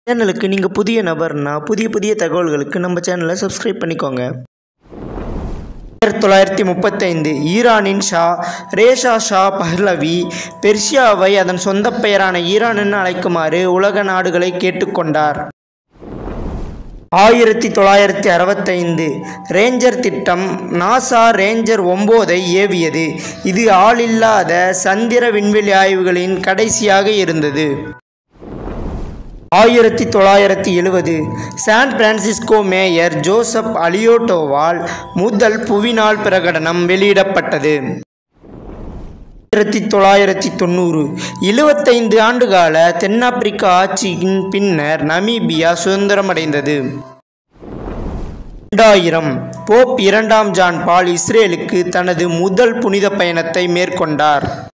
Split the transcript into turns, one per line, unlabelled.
சேனலுக்கு நீங்கள் புதிய நபர்னா புதிய புதிய தகவல்களுக்கு நம்ம சேனலை சப்ஸ்கிரைப் பண்ணிக்கோங்க ஆயிரத்தி தொள்ளாயிரத்தி முப்பத்தைந்து ஈரானின் ஷா ரேஷா ஷா பஹ்லவி பெர்ஷியாவை அதன் சொந்த பெயரான ஈரான் என அழைக்குமாறு உலக நாடுகளை கேட்டுக்கொண்டார் ஆயிரத்தி தொள்ளாயிரத்தி அறுபத்தைந்து ரேஞ்சர் திட்டம் நாசா ரேஞ்சர் ஒம்போதை ஏவியது இது ஆளில்லாத சந்திர விண்வெளி ஆய்வுகளின் கடைசியாக இருந்தது ஆயிரத்தி தொள்ளாயிரத்தி எழுவது சான் பிரான்சிஸ்கோ மேயர் ஜோசப் அலியோட்டோவால் முதல் புவிநாள் பிரகடனம் வெளியிடப்பட்டது ஆயிரத்தி தொள்ளாயிரத்தி தொண்ணூறு எழுபத்தைந்து ஆண்டுகால தென்னாப்பிரிக்க ஆட்சியின் பின்னர் நமீபியா சுதந்திரமடைந்தது இரண்டாயிரம் போப் இரண்டாம் ஜான் பால் இஸ்ரேலுக்கு தனது முதல் புனித பயணத்தை மேற்கொண்டார்